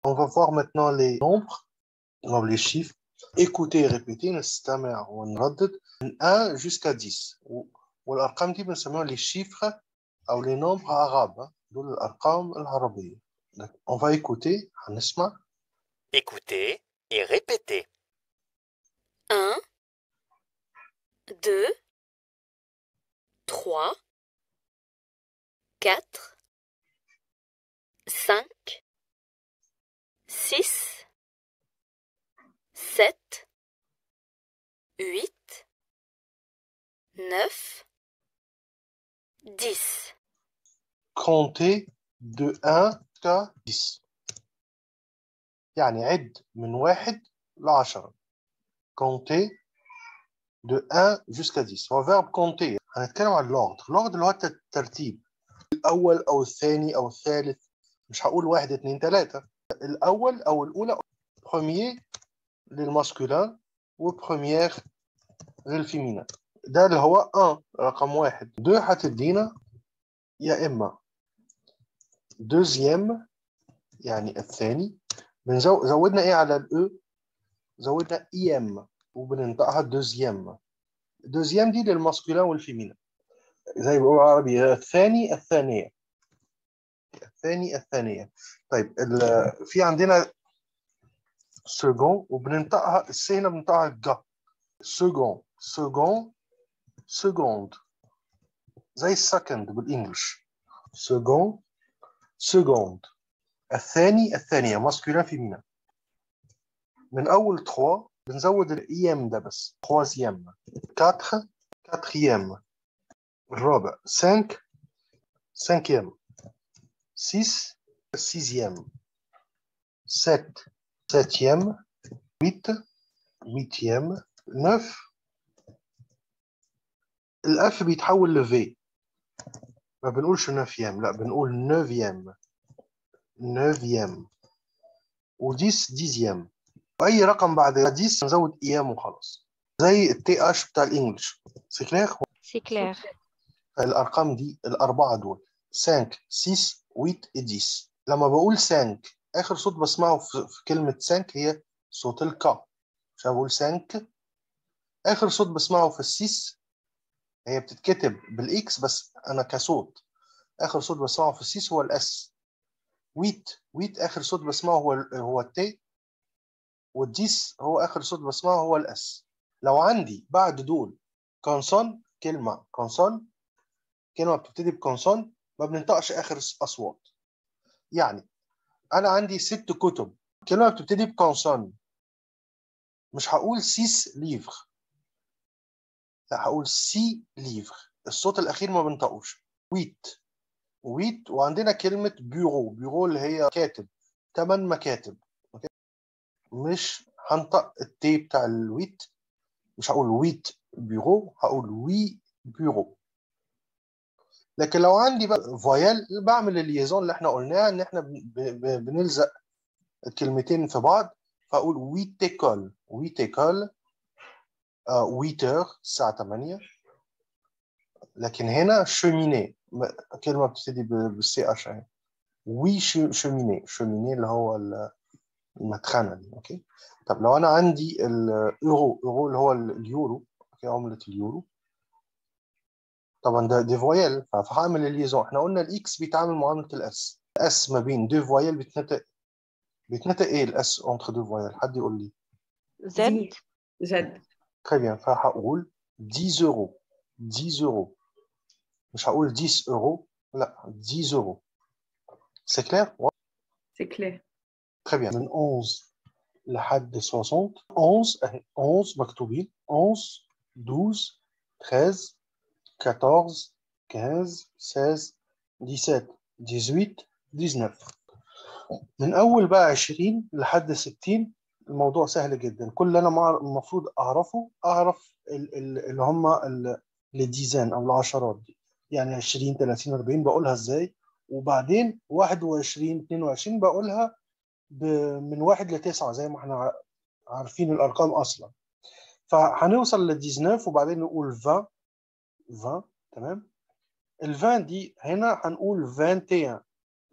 On va voir maintenant les nombres, ou les chiffres. Écoutez et répétez, نستمع ونردد من 1 jusqu'à 10. والأرقام دي بنسميها les chiffres أو les nombres arabes. دول الأرقام العربية. On va écouter, هنسمع. Écoutez et répétez. 1, 2, 3, 4, 5, 6, 7, 8, 9, 10. Comptez de 1 jusqu'à 10 يعني عد من واحد لعشرة compter de 1 jusqu'à 10 هو verbe compter هنتكلم عن l'ordre l'ordre اللي هو الترتيب الأول أو الثاني أو الثالث مش هقول واحد اتنين تلاتة الأول أو الأولى premier للماسكولين وبروميير للفيمينا ده اللي هو 1 رقم واحد دو هتدينا يا إما دوزيام يعني الثاني بنزود زودنا ايه على الاو زودنا اي ام وبننطقها دوزيام دوزيام دي للماسكولين والفيمينا زي ما بيقولوا عربي الثاني الثانيه الثاني الثانيه طيب في عندنا سكون وبننطقها السي هنا بننطقها جا سكون سكون سكوند زي السكند بالانجلش سكون سكوند الثاني الثانية ماسكولين فيمينا من أول 3 بنزود الإيام ده بس تخوازيام 4 كاتريام الرابع 5 cinquième 6 sixième 7 septième 8 huitième 9 الاف بيتحول لفي ما بنقولش نوفيام لا بنقول نوفيام نوفيام وديس ديزيام اي رقم بعد ديس نزود ايام وخلاص زي التي اش بتاع الانجليش سي كلير سي كلير الارقام دي الاربعه دول 5 6 8 10 لما بقول 5 اخر صوت بسمعه في, في كلمه 5 هي صوت الكا مش بقول 5 اخر صوت بسمعه في السيس هي بتتكتب بالاكس بس انا كصوت اخر صوت بسمعه في السيس هو الاس ويت ويت اخر صوت بسمعه هو هو التي والديس هو اخر صوت بسمعه هو الاس لو عندي بعد دول كونسون كلمه كونسون كلمه بتبتدي بكونسون ما بننطقش اخر اصوات يعني انا عندي ست كتب كلمه بتبتدي بكونسون مش هقول سيس ليفر لا هقول سي ليفر الصوت الاخير ما بنطقوش ويت ويت وعندنا كلمة بيرو بيرو اللي هي كاتب ثمان مكاتب أوكي؟ مش هنطق التي بتاع الويت مش هقول ويت بيرو هقول وي بيرو لكن لو عندي بقى فويال بعمل الليزون اللي احنا قلناها ان احنا بنلزق الكلمتين في بعض فاقول ويتيكول ويتيكول آه ويتر الساعة 8 لكن هنا شوميني كلمة بتبتدي بالسي اتش اهي وي شوميني شوميني اللي هو المدخنة دي اوكي طب لو انا عندي الاورو اورو اللي هو اليورو اوكي عملة اليورو طبعا ده دي فويل فهعمل الليزون احنا قلنا الاكس بيتعامل معاملة الاس الاس ما بين دو فويل بيتنطق بيتنطق ايه الاس اونتر دو فويل حد يقول لي زد زد très bien فهقول 10 يورو 10 يورو مش هقول 10 اورو لا 10 اورو سي كلير سي كلير très bien من 11 لحد 60 11 اهي 11 مكتوبين 11 12 13 14 15 16 17 18 19 من اول بقى 20 لحد 60 الموضوع سهل جدا كل اللي انا المفروض اعرفه اعرف اللي هم الديزان او العشرات دي يعني 20 30 40 بقولها ازاي وبعدين 21 22 بقولها من واحد لتسعة زي ما احنا عارفين الارقام اصلا فهنوصل ل 19 وبعدين نقول 20 20 تمام ال 20 دي هنا هنقول 21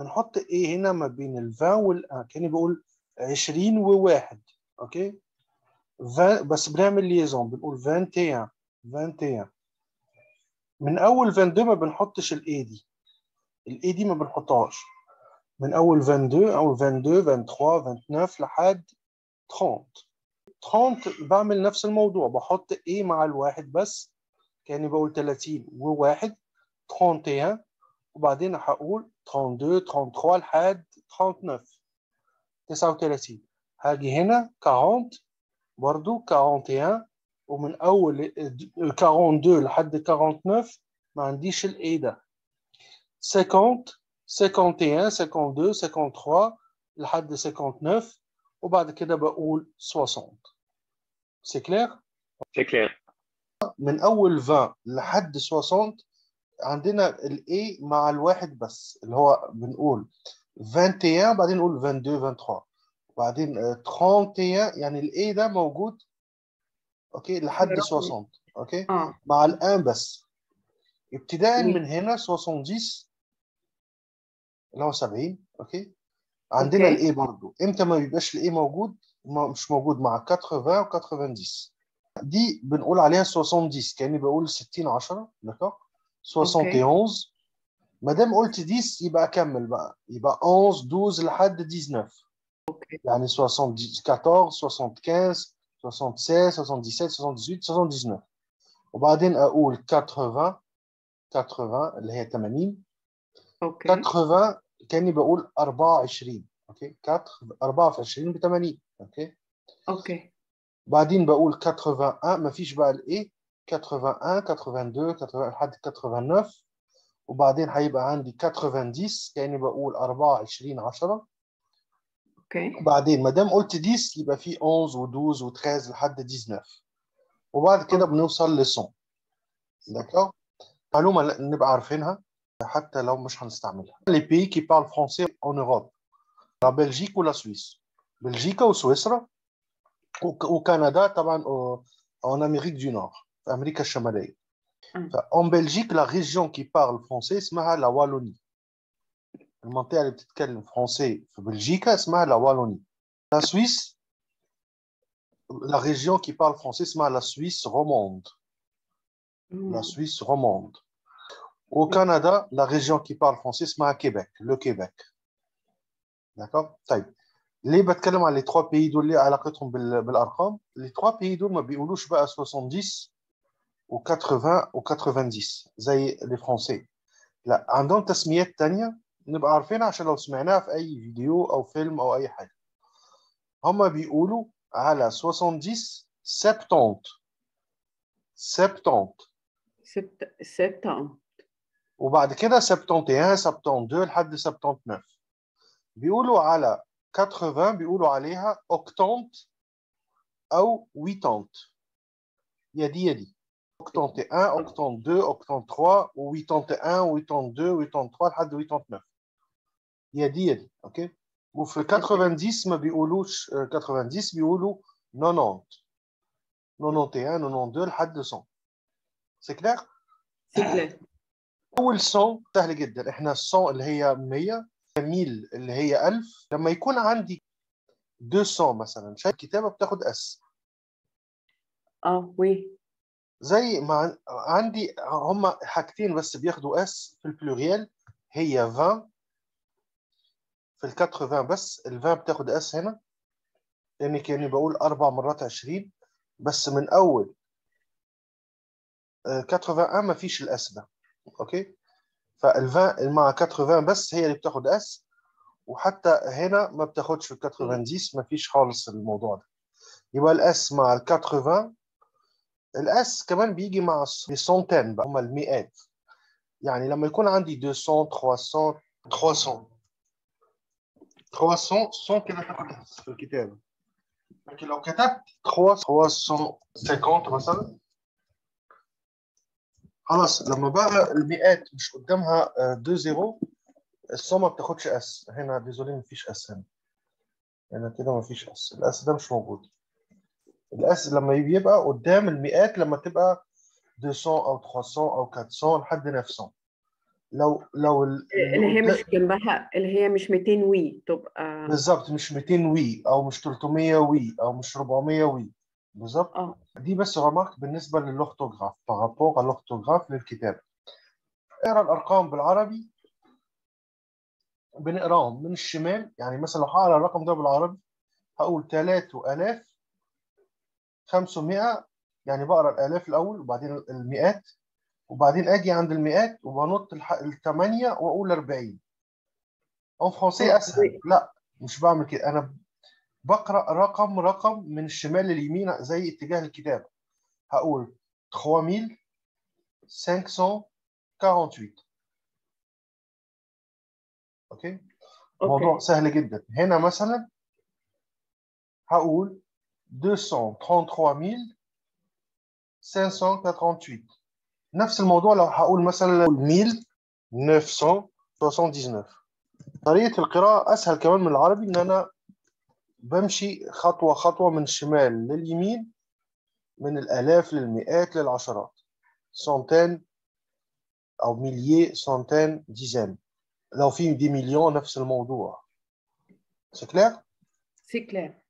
بنحط ايه هنا ما بين ال 20 وال كاني بقول 20 وواحد اوكي 20 بس بنعمل ليزون بنقول 21 21 من اول 22 ما بنحطش الاي دي الاي دي ما بنحطهاش من اول 22 او 22 23 29 لحد 30 30 بعمل نفس الموضوع بحط ايه مع الواحد بس كاني بقول 30 وواحد 31 وبعدين هقول 32 33 لحد 39 39 هاجي هنا 40 برضو 41 ومن اول 42 لحد 49 ما عنديش الاي ده 50 51 52 53 لحد 59 وبعد كده بقول 60 سي كلير C'est clair. من اول 20 لحد 60 عندنا الاي مع الواحد بس اللي هو بنقول 21 بعدين نقول 22 23 وبعدين آه، 31 يعني الاي ده موجود اوكي لحد رقم. 60 اوكي اه مع الان بس ابتداء مم. من هنا 70 اللي هو 70 اوكي عندنا أوكي. الاي برضو امتى ما بيبقاش الاي موجود ما مش موجود مع 80 و 90 دي بنقول عليها 70 كاني بقول 60 10 دكتور 71 ما دام قلت 10 يبقى اكمل بقى يبقى 11 12 لحد 19 اوكي يعني 70 14 75 76 77 78 79 وبعدين اقول 80 80 اللي هي 80 اوكي 80 كاني بقول 24 اوكي 4 4 في 20 ب 80 اوكي اوكي بعدين بقول 81 ما فيش بقى الايه 81 82 80 لحد 89 وبعدين هيبقى عندي 90 كاني بقول 24 10 اوكي وبعدين ما دام قلت 10 يبقى في 11 و12 و13 لحد 19 وبعد كده بنوصل ل 100 داكور معلومه ل- نبقى عارفينها حتى لو مش هنستعملها لي بي كي بارل فرونسي اون اوروب لا بلجيك ولا سويس بلجيكا وسويسرا وك- وكندا طبعا اون امريك دو نور في امريكا الشماليه مم. فاون بلجيك لا ريجيون كي بارل فرونسي اسمها لا والوني المنطقه اللي بتتكلم فرونسي في بلجيكا اسمها لا والوني لا سويس لا ريجيون كي بارل فرونسي اسمها لا سويس روموند la Suisse romande. Au Canada, la région qui parle français اسمها Québec, le Québec. D'accord طيب ليه بتكلم عن les trois pays دول ليه علاقتهم بال- بالارقام؟ les trois pays دول ما بيقولوش بقى 70 و 80 و 90 زي les français. لا عندهم تسميات تانية نبقى عارفينها عشان لو سمعناها في اي فيديو او فيلم او اي حاجة. هما بيقولوا على 70 70 70 سبت سبتم وبعد كده 71 72 لحد 79 بيقولوا على 80 بيقولوا عليها اوكتونت او ويتونت يا دي يا دي اوكتونت 1 اوكتونت 2 اوكتونت 3 وويتونت 1 وويتونت 2 وويتونت 3 لحد 89 يا دي يا دي اوكي وفي 90 ما بيقولوش آه، 90 بيقولوا 90 91 92 لحد 100 سي كلير سي كلير اول 100 سهل جدا احنا 100 اللي هي 100 ميل اللي هي 1000 لما يكون عندي 200 مثلا شايف الكتابه بتاخد اس اه وي زي ما عن- عندي هما حاجتين بس بياخدوا اس في البلوريال هي 20 في ال 80 بس ال 20 بتاخد اس هنا لان كاني بقول اربع مرات 20 بس من اول آه، 81 ما فيش الاس ده اوكي فال 20 مع 80 بس هي اللي بتاخد اس وحتى هنا ما بتاخدش في ال 90 ما فيش خالص الموضوع ده يبقى الاس مع ال 80 الاس كمان بيجي مع السنتين بقى هم المئات يعني لما يكون عندي 200 300 300 300 100 كده تاخد اس في الكتابه لكن لو كتبت 350 مثلا خلاص لما بقى المئات مش قدامها 2 0 الصوم ما بتاخدش اس هنا ديزولي مفيش اس هنا هنا كده مفيش اس الاس ده مش موجود الاس لما بيبقى قدام المئات لما تبقى 200 او 300 او 400 لحد 900 لو لو ال- اللي هي قدام- مش جنبها اللي هي مش 200 وي تبقى بالظبط مش 200 وي او مش 300 وي او مش 400 وي بالظبط اه دي بس رمارك بالنسبه للورتوغراف بارابور على الورتوغراف للكتاب اقرا الارقام بالعربي بنقراهم من الشمال يعني مثلا لو هقرا الرقم ده بالعربي هقول 3500 يعني بقرا الالاف الاول وبعدين المئات وبعدين اجي عند المئات وبنط الح- الثمانيه واقول 40 اون فرونسي آه، اسهل لا مش بعمل كده انا بقرا رقم رقم من الشمال لليمين زي اتجاه الكتابه هقول 3548 اوكي موضوع اوكي سهل جدا هنا مثلا هقول 233588 نفس الموضوع لو هقول مثلا 1979 طريقة القراءة أسهل كمان من العربي إن أنا بمشي خطوة خطوة من الشمال لليمين من الآلاف للمئات للعشرات سنتين أو ميليي سنتين ديزان لو في دي مليون نفس الموضوع سي كلير سي كلير